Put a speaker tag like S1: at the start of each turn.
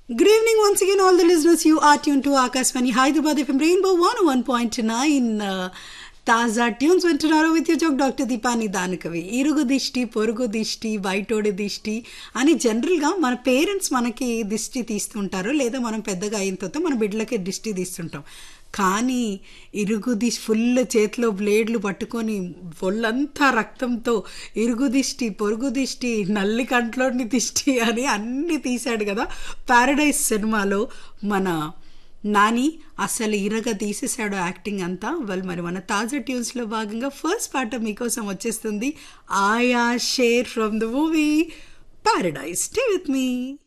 S1: Good evening once again, all the listeners. You are tuned to Akashvani Hyderabad FM Rainbow 101.9. Uh, తాజా tunes వింటున్నారు with joke doctor దీపాని దానకవి ఇరుగు దిష్టి పొరుగు దిష్టి బయటోడి దిష్టి అని జనరల్గా మన పేరెంట్స్ మనకి దిష్టి తీస్తుంటారు లేదా మనం పెద్దగా అయిన తర్వాత మన బిడ్డలకి దిష్టి తీస్తుంటాం కానీ ఇరుగు దిష్టి ఫుల్ చేతిలో బ్లేడ్లు పట్టుకొని ఒళ్ళంతా రక్తంతో ఇరుగు దిష్టి పొరుగు దిష్టి నల్లి కంట్లోని దిష్టి అని అన్నీ తీశాడు కదా ప్యారడైజ్ సినిమాలో మన నాని అసలు ఇరగ తీసేశాడు యాక్టింగ్ అంతా వాళ్ళు మరి మన తాజా ట్యూన్స్లో భాగంగా ఫస్ట్ పాట మీకోసం వచ్చేస్తుంది Aaya Sher from the movie Paradise stay with me